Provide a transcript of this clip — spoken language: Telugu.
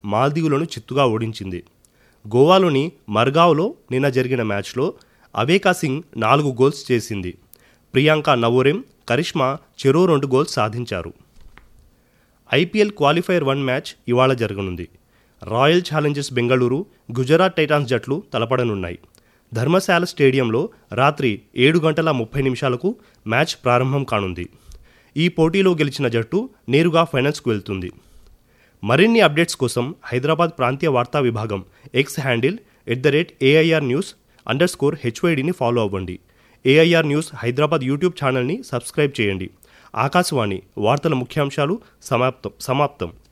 మాల్దీవులను చిత్తుగా ఓడించింది గోవాలోని మర్గావ్లో నిన్న జరిగిన మ్యాచ్లో అవేకా సింగ్ నాలుగు గోల్స్ చేసింది ప్రియాంక నవోరెం కరిష్మా చెరో రెండు గోల్స్ సాధించారు ఐపీఎల్ క్వాలిఫైయర్ వన్ మ్యాచ్ ఇవాళ జరగనుంది Royal Challengers Bengaluru Gujarat Titans జట్లు తలపడనున్నాయి ధర్మశాల స్టేడియంలో రాత్రి ఏడు గంటల ముప్పై నిమిషాలకు మ్యాచ్ ప్రారంభం కానుంది ఈ పోటీలో గెలిచిన జట్టు నేరుగా ఫైనల్స్కు వెళ్తుంది మరిన్ని అప్డేట్స్ కోసం హైదరాబాద్ ప్రాంతీయ వార్తా విభాగం X handle at the rate AIR news underscore స్కోర్ హెచ్వైడిని ఫాలో అవ్వండి ఏఐఆర్ న్యూస్ హైదరాబాద్ యూట్యూబ్ ఛానల్ని సబ్స్క్రైబ్ చేయండి ఆకాశవాణి వార్తల ముఖ్యాంశాలు సమాప్తం సమాప్తం